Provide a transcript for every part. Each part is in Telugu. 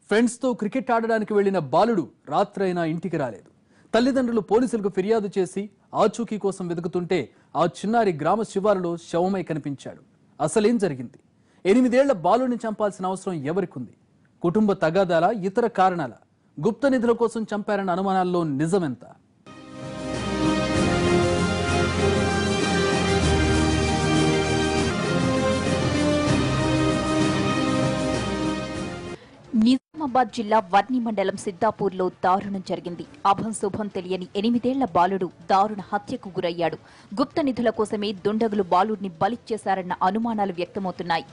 ఫ్రెండ్స్తో క్రికెట్ ఆడడానికి వెళ్లిన బాలుడు రాత్రైనా ఇంటికి రాలేదు తల్లిదండ్రులు పోలీసులకు ఫిర్యాదు చేసి ఆచూకీ కోసం వెతుకుతుంటే ఆ చిన్నారి గ్రామ శివారులో శవమై కనిపించాడు అసలేం జరిగింది ఎనిమిదేళ్ల బాలుడిని చంపాల్సిన అవసరం ఎవరికుంది కుటుంబ తగాదాల ఇతర కారణాల గుప్త నిధుల కోసం చంపారన్న అనుమానాల్లో నిజమెంత నిజామాబాద్ జిల్లా వర్ణి మండలం సిద్దాపూర్లో దారుణం జరిగింది అభం శుభం తెలియని ఎనిమిదేళ్ల బాలుడు దారుణ హత్యకు గురయ్యాడు గుప్త నిధుల కోసమే దుండగులు బాలుడిని బలిచ్చేశారన్న అనుమానాలు వ్యక్తమవుతున్నాయి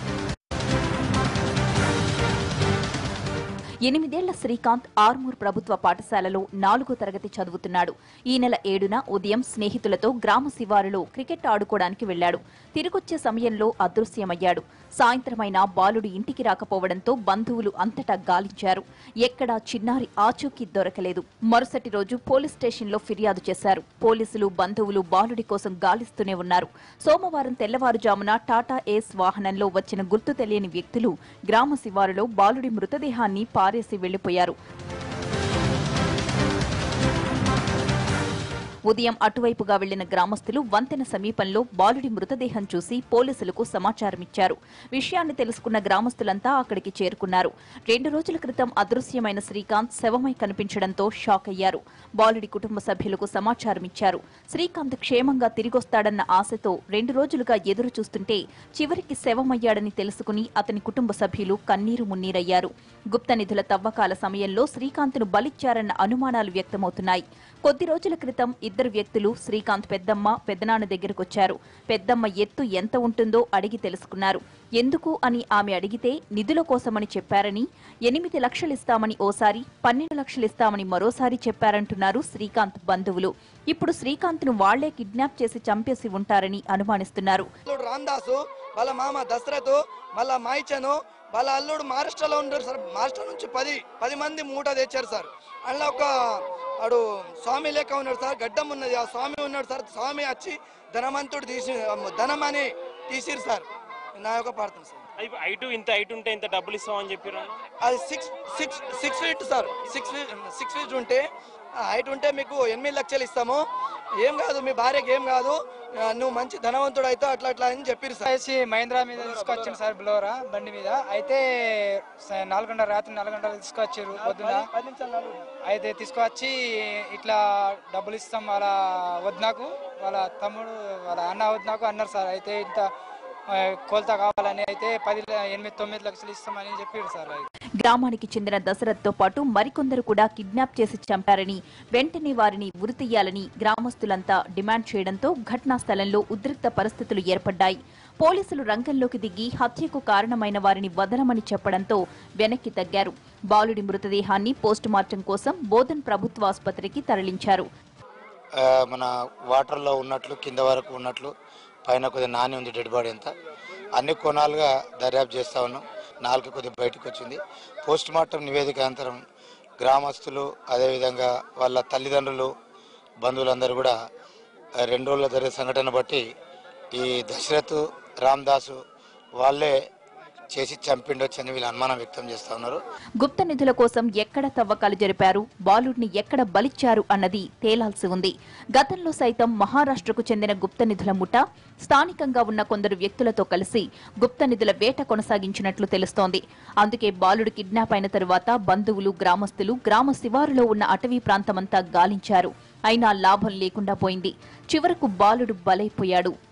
ఎనిమిదేళ్ల శ్రీకాంత్ ఆర్మూర్ ప్రభుత్వ పాఠశాలలో నాలుగో తరగతి చదువుతున్నాడు ఈ నెల ఏడున ఉదయం స్నేహితులతో గ్రామ శివారులో క్రికెట్ ఆడుకోవడానికి వెళ్లాడు తిరిగొచ్చే సమయంలో అదృశ్యమయ్యాడు సాయంత్రమైన బాలుడు ఇంటికి రాకపోవడంతో బంధువులు అంతటా గాలించారు ఎక్కడా చిన్నారి ఆచూకీ దొరకలేదు మరుసటి రోజు పోలీస్ స్టేషన్లో ఫిర్యాదు చేశారు పోలీసులు బంధువులు బాలుడి కోసం గాలిస్తూనే ఉన్నారు సోమవారం తెల్లవారుజామున టాటా ఏస్ వాహనంలో వచ్చిన గుర్తు తెలియని వ్యక్తులు గ్రామ శివారులో బాలుడి మృతదేహాన్ని పారేసి వెళ్లిపోయారు ఉదయం అటువైపుగా వెళ్లిన గ్రామస్తులు వంతెన సమీపంలో బాలుడి మృతదేహం చూసి పోలీసులకు సమాచారమిచ్చారు విషయాన్ని తెలుసుకున్న గ్రామస్తులంతా అక్కడికి చేరుకున్నారు రెండు రోజుల క్రితం అదృశ్యమైన శ్రీకాంత్ శవమై కనిపించడంతో షాక్ అయ్యారు బాలుడి కుటుంబ సభ్యులకు సమాచారమిచ్చారు శ్రీకాంత్ క్షేమంగా తిరిగొస్తాడన్న ఆశతో రెండు రోజులుగా ఎదురు చూస్తుంటే చివరికి శవమయ్యాడని తెలుసుకుని అతని కుటుంబ సభ్యులు కన్నీరు మున్నీరయ్యారు గుప్త నిధుల తవ్వకాల సమయంలో శ్రీకాంత్ను బలిచ్చారన్న అనుమానాలు వ్యక్తమవుతున్నాయి కొద్ది రోజుల క్రితం ఇద్దరు వ్యక్తులు శ్రీకాంత్ పెద్దమ్మ పెద్దనాన్న దగ్గరకొచ్చారు పెద్దమ్మ ఎత్తు ఎంత ఉంటుందో అడిగి తెలుసుకున్నారు ఎందుకు అని ఆమె అడిగితే నిధుల కోసమని చెప్పారని ఎనిమిది లక్షలిస్తామని ఓసారి పన్నెండు లక్షలిస్తామని మరోసారి చెప్పారంటున్నారు శ్రీకాంత్ బంధువులు ఇప్పుడు శ్రీకాంత్ను వాళ్లే కిడ్నాప్ చేసి చంపేసి ఉంటారని అనుమానిస్తున్నారు అల్లుడు రామ్దాసు వాళ్ళ మామ దశరథ్ మళ్ళా మాయిచను వాళ్ళ అల్లుడు మహారాష్ట్రలో ఉన్నారు సార్ మహారాష్ట్ర నుంచి పది పది మంది మూట తెచ్చారు సార్ అందులో ఒక వాడు స్వామి లెక్క ఉన్నాడు సార్ గడ్డం ఉన్నది ఆ స్వామి ఉన్నాడు సార్ స్వామి వచ్చి ధనవంతుడు తీసి ధనం అని తీసిరు సార్ నా యొక్క ప్రార్థన సార్ అది హైట్ ఇంత హైట్ ఉంటే ఇంత డబ్బులు ఇస్తామని చెప్పారు అది six six six feet sir six feet six feet ఉంటే హైట్ ఉంటే మీకు ఎనిమిది లక్షలు ఇస్తాము ఏం కాదు మీ భార్యకి ఏం కాదు ఆ, నువ్వు మంచి ధనవంతుడు అయితే అట్లా అట్లా అని చెప్పిరు సార్ వేసి మహేంద్ర మీద తీసుకొచ్చింది సార్ బ్లోరా బండి మీద అయితే స- నాలుగున్నర రాత్రి నాలుగున్నర తీసుకొచ్చారు పొద్దున అయితే తీసుకొచ్చి ఇట్లా డబ్బులు ఇస్తాం వాళ్ళ వదినాకు వాళ్ళ తమ్ముడు వాళ్ళ అన్న వదినాకు అన్నారు సార్ అయితే ఇంత ఆ, కోల్తా కావాలని అయితే పది ల- ఎనిమిది తొమ్మిది లక్షలు ఇస్తామని చెప్పారు సార్ అది గ్రామానికి చెందిన దశరథ్తో పాటు మరికొందరు కూడా కిడ్నాప్ చేసి చంపారని వెంటనే వారిని ఉరితీయాలని గ్రామస్తులంతా డిమాండ్ చేయడంతో ఘటనా స్థలంలో ఉద్రిక్త పరిస్థితులు ఏర్పడ్డాయి పోలీసులు రంగంలోకి దిగి హత్యకు కారణమైన వారిని వదలమని చెప్పడంతో వెనక్కి తగ్గారు బాలుడి మృతదేహాన్ని పోస్టుమార్టం కోసం బోధన్ ప్రభుత్వ ఆసుపత్రికి తరలించారు ఆ, మన వాటర్లో ఉన్నట్లు కింద వరకు ఉన్నట్లు పైన కొద్దిగా నాని ఉంది డెడ్ బాడీ అంతా అన్ని కోణాలుగా దర్యాప్తు చేస్తా ఉన్నాం నాలుగు కొద్దిగా బయటకు వచ్చింది పోస్ట్ మార్టం నివేదిక అనంతరం గ్రామస్తులు అదేవిధంగా వాళ్ళ తల్లిదండ్రులు బంధువులందరూ కూడా ఆ, రెండు రోజుల జరిగే సంఘటన బట్టి ఈ దశరథ్ రామ్దాసు వాళ్ళే చేసి చంపిండొచ్చని వీళ్ళు అనుమానం వ్యక్తం చేస్తా ఉన్నారు గుప్త నిధుల కోసం ఎక్కడ తవ్వకాలు జరిపారు బాలుడిని ఎక్కడ బలిచ్చారు అన్నది తేలాల్సి ఉంది గతంలో సైతం మహారాష్ట్రకు చెందిన గుప్త నిధుల ముఠ స్థానికంగా ఉన్న కొందరు వ్యక్తులతో కలిసి గుప్త నిధుల వేట కొనసాగించినట్లు తెలుస్తోంది అందుకే బాలుడు కిడ్నాప్ అయిన తరువాత బంధువులు గ్రామస్తులు గ్రామ శివారులో ఉన్న అటవీ ప్రాంతమంతా గాలించారు అయినా లాభం లేకుండా పోయింది చివరకు బాలుడు బలైపోయాడు